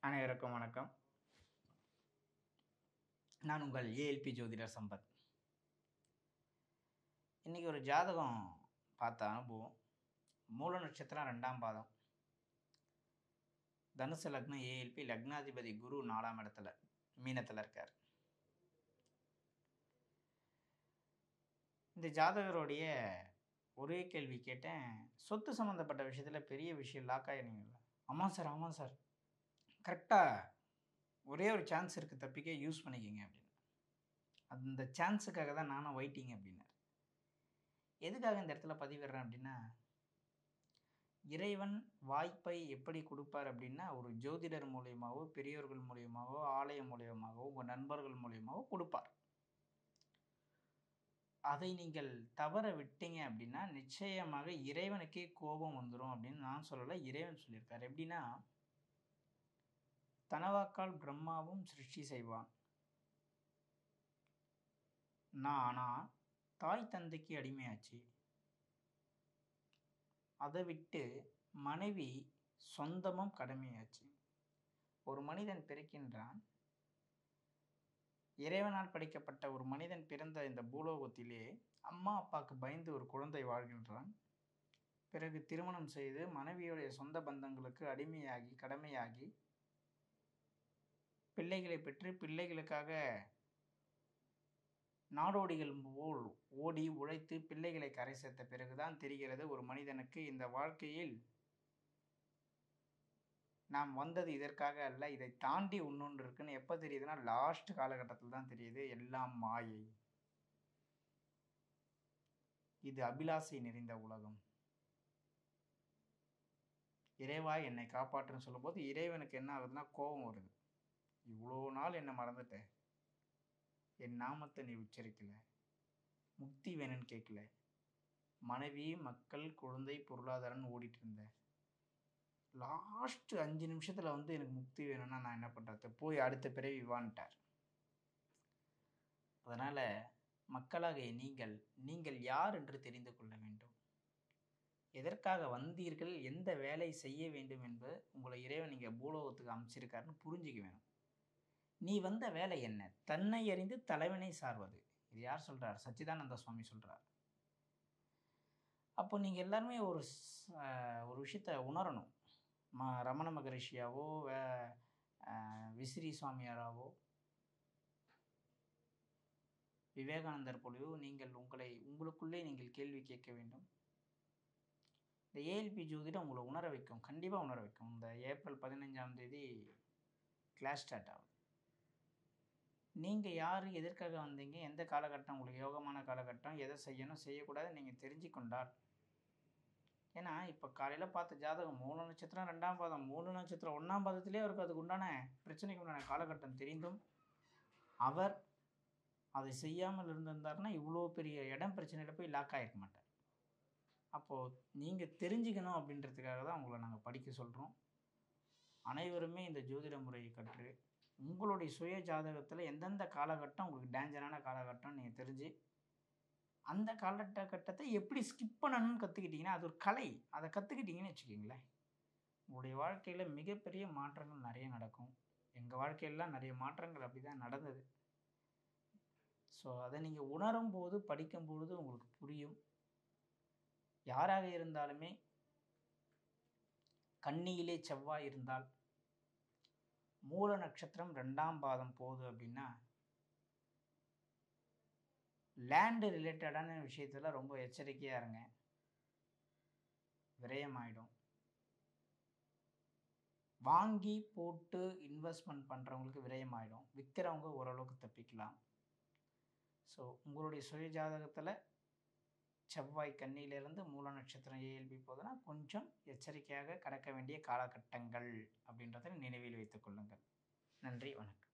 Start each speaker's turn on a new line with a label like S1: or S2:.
S1: அனைவருக்கும் வணக்கம் நான் உங்கள் ஏஎல்பி ஜோதிடர் சம்பத் இன்றைக்கி ஒரு ஜாதகம் பார்த்த அனுபவம் மூல நட்சத்திரம் ரெண்டாம் பாதம் தனுசு லக்னம் ஏஎல்பி லக்னாதிபதி குரு நாலாம் இடத்துல மீனத்தில் இருக்கார் இந்த ஜாதகருடைய ஒரே கேள்வி கேட்டேன் சொத்து சம்மந்தப்பட்ட விஷயத்தில் பெரிய விஷயம் லாக் ஆகினீங்களா ஆமாம் சார் ஆமாம் சார் கரெக்டாக ஒரே ஒரு சான்ஸ் இருக்குது தப்பிக்க யூஸ் பண்ணிக்கிங்க அப்படின்னு அந்த சான்ஸுக்காக தான் நானும் வெயிட்டிங் அப்படின்னார் எதுக்காக இந்த இடத்துல பதிவிடுறேன் அப்படின்னா இறைவன் வாய்ப்பை எப்படி கொடுப்பார் அப்படின்னா ஒரு ஜோதிடர் மூலியமாகவோ பெரியோர்கள் மூலியமாகவோ ஆலயம் மூலியமாகவோ உங்கள் நண்பர்கள் மூலியமாகவோ கொடுப்பார் அதை நீங்கள் தவற விட்டீங்க அப்படின்னா நிச்சயமாக இறைவனுக்கே கோபம் வந்துடும் அப்படின்னு நான் சொல்லலை இறைவன் சொல்லியிருக்கார் எப்படின்னா தனவாக்கால் பிரம்மாவும் சிருஷ்டி செய்வான் நான் ஆனால் தாய் தந்தைக்கு அடிமையாச்சு அதை விட்டு மனைவி சொந்தமும் கடமையாச்சு ஒரு மனிதன் பிறக்கின்றான் இறைவனால் படைக்கப்பட்ட ஒரு மனிதன் பிறந்த இந்த பூலோகத்திலே அம்மா அப்பாவுக்கு பயந்து ஒரு குழந்தை வாழ்கின்றான் பிறகு திருமணம் செய்து மனைவியுடைய சொந்த பந்தங்களுக்கு அடிமையாகி கடமையாகி பிள்ளைகளை பெற்று பிள்ளைகளுக்காக நாடோடிகள் போல் ஓடி உழைத்து பிள்ளைகளை கரை சேர்த்த பிறகுதான் தெரிகிறது ஒரு மனிதனுக்கு இந்த வாழ்க்கையில் நாம் வந்தது இதற்காக அல்ல இதை தாண்டி இன்னொன்று இருக்குன்னு எப்போ தெரியுதுன்னா லாஸ்ட் காலகட்டத்தில் தான் தெரியுது எல்லாம் மாயை இது அபிலாசை நிறைந்த உலகம் இறைவா என்னை காப்பாற்றுன்னு சொல்லும்போது இறைவனுக்கு என்ன ஆகுதுன்னா கோபம் வருது இவ்வளோ நாள் என்னை மறந்துட்டேன் என் நாமத்தை நீ உச்சரிக்கல முக்தி வேணும்னு கேட்கல மனைவி மக்கள் குழந்தை பொருளாதாரம்னு ஓடிட்டு இருந்தேன் லாஸ்ட் அஞ்சு நிமிஷத்தில் வந்து எனக்கு முக்தி வேணும்னா நான் என்ன பண்ணுறது போய் அடுத்த பிறவி வான்ட்டார் அதனால் மக்களாக நீங்கள் நீங்கள் யார் என்று தெரிந்து கொள்ள வேண்டும் எதற்காக வந்தீர்கள் எந்த வேலை செய்ய வேண்டும் என்பது உங்களை இறைவன் நீங்கள் பூலோகத்துக்கு அமைச்சிருக்காருன்னு புரிஞ்சுக்க வேணும் நீ வந்த வேலை என்ன தன்னை அறிந்து தலைவனை சார்வது இது யார் சொல்கிறார் சச்சிதானந்த சுவாமி சொல்கிறார் அப்போ நீங்கள் எல்லாருமே ஒரு ஒரு விஷயத்தை உணரணும் ம ரமண மகரிஷியாவோ வே விசிறி சுவாமியாராவோ விவேகானந்தர் போலவோ நீங்கள் உங்களை உங்களுக்குள்ளே நீங்கள் கேள்வி கேட்க வேண்டும் இந்த ஏஎல்பி ஜோதிடம் உங்களை உணர வைக்கும் கண்டிப்பாக உணர வைக்கும் இந்த ஏப்ரல் பதினஞ்சாம் தேதி கிளாஸ் ஸ்டார்ட் ஆகுது நீங்கள் யார் எதற்காக வந்தீங்க எந்த காலகட்டம் உங்களுக்கு யோகமான காலகட்டம் எதை செய்யணும் செய்யக்கூடாது நீங்கள் தெரிஞ்சு கொண்டால் ஏன்னா இப்போ காலையில் பார்த்த ஜாதகம் மூணு நட்சத்திரம் ரெண்டாம் பாதம் மூணு நட்சத்திரம் ஒன்றாம் பாதத்திலே அவருக்கு அதுக்கு உண்டான பிரச்சனைக்கு உண்டான காலகட்டம் தெரிந்தும் அவர் அதை செய்யாமல் இருந்திருந்தாருன்னா இவ்வளோ பெரிய இடம் பிரச்சனையில் போய் லாக் ஆகிருக்க மாட்டார் அப்போது நீங்கள் தெரிஞ்சுக்கணும் அப்படின்றதுக்காக தான் உங்களை நாங்கள் படிக்க சொல்கிறோம் அனைவருமே இந்த ஜோதிட முறையை கற்று உங்களுடைய சுய ஜாதகத்தில் எந்தெந்த காலகட்டம் உங்களுக்கு டேஞ்சரான காலகட்டம் நீங்கள் தெரிஞ்சு அந்த காலகட்டத்தை எப்படி ஸ்கிப் பண்ணணும்னு கற்றுக்கிட்டிங்கன்னா அது ஒரு கலை அதை கற்றுக்கிட்டிங்கன்னு வச்சுக்கிங்களேன் உங்களுடைய வாழ்க்கையில் மிகப்பெரிய மாற்றங்கள் நிறைய நடக்கும் எங்கள் வாழ்க்கையெல்லாம் நிறைய மாற்றங்கள் அப்படி தான் நடந்தது ஸோ அதை நீங்கள் உணரும் போது படிக்கும்பொழுது உங்களுக்கு புரியும் யாராக இருந்தாலுமே கண்ணியிலே செவ்வாய் இருந்தால் மூல நட்சத்திரம் ரெண்டாம் பாதம் போகுது அப்படின்னா லேண்டு ரிலேட்டடான விஷயத்தில் ரொம்ப எச்சரிக்கையாக இருங்க விரயமாயிடும் வாங்கி போட்டு இன்வெஸ்ட்மெண்ட் பண்ணுறவங்களுக்கு விரயமாயிடும் விற்கிறவங்க ஓரளவுக்கு தப்பிக்கலாம் ஸோ உங்களுடைய சுய ஜாதகத்தில் செவ்வாய் கண்ணியிலிருந்து மூல நட்சத்திரம் ஏஎல்பி போதுன்னா கொஞ்சம் எச்சரிக்கையாக கடக்க வேண்டிய காலகட்டங்கள் அப்படின்றத நினைவில் வைத்துக் கொள்ளுங்கள் நன்றி வணக்கம்